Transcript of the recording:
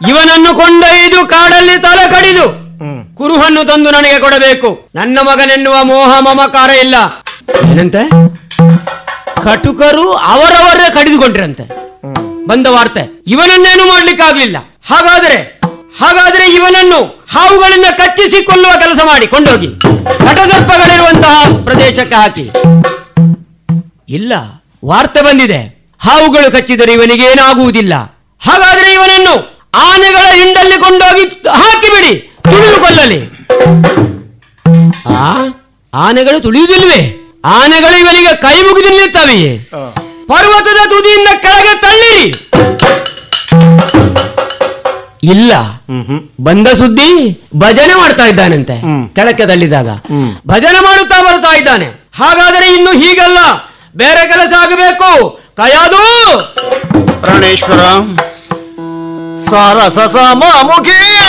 ಇವನನ್ನು ಕೊಂಡೊಯ್ದು ಕಾಡಲ್ಲಿ ತಲೆ ಕಡಿದು ಕುರುಹನ್ನು ತಂದು ನನಗೆ ಕೊಡಬೇಕು ನನ್ನ ಮಗನೆನ್ನುವ ಮೋಹ ಮಮಕಾರ ಇಲ್ಲ ಏನಂತೆ ಕಟುಕರು ಅವರವರೇ ಕಡಿದುಕೊಂಡ್ರಂತೆ ಬಂದ ವಾರ್ತೆ ಇವನನ್ನೇನು ಮಾಡ್ಲಿಕ್ಕಾಗ್ಲಿಲ್ಲ ಹಾಗಾದ್ರೆ ಹಾಗಾದ್ರೆ ಇವನನ್ನು ಹಾವುಗಳಿಂದ ಕಚ್ಚಿಸಿ ಕೊಲ್ಲುವ ಕೆಲಸ ಮಾಡಿ ಕೊಂಡೋಗಿ ಘಟಸರ್ಪಗಳಿರುವಂತಹ ಪ್ರದೇಶಕ್ಕೆ ಹಾಕಿ ಇಲ್ಲ ವಾರ್ತೆ ಬಂದಿದೆ ಹಾವುಗಳು ಕಚ್ಚಿದರೆ ಇವನಿಗೆ ಏನಾಗುವುದಿಲ್ಲ ಹಾಗಾದ್ರೆ ಇವನನ್ನು ಆನೆಗಳ ಹಿಂಡಲ್ಲಿ ಕೊಂಡೋಗಿ ಹಾಕಿಬಿಡಿ ತುಳಿದು ಕೊಲ್ಲಲಿ ಆ ಆನೆಗಳು ತುಳಿಯುವುದಿಲ್ವೇ ಆನೆಗಳು ಇವನಿಗೆ ಕೈ ಮುಗಿದು ನಿಲ್ಲುತ್ತವೆಯೇ ಪರ್ವತದ ತುದಿಯಿಂದ ಕೆಳಗೆ ತಳ್ಳಿರಿ ಇಲ್ಲ ಬಂದ ಸುದ್ದಿ ಭಜನೆ ಮಾಡ್ತಾ ಇದ್ದಾನಂತೆ ಕೆಳಕ್ಕೆ ತಳ್ಳಿದಾಗ ಭಜನೆ ಮಾಡುತ್ತಾ ಬರ್ತಾ ಇದ್ದಾನೆ ಹಾಗಾದರೆ ಇನ್ನು ಹೀಗಲ್ಲ ಬೇರೆ ಕೆಲಸ ಆಗಬೇಕು ಕಯಾದು ಪ್ರಾಣೇಶ್ವರ ಸಾರಸ ಸಮುಖಿ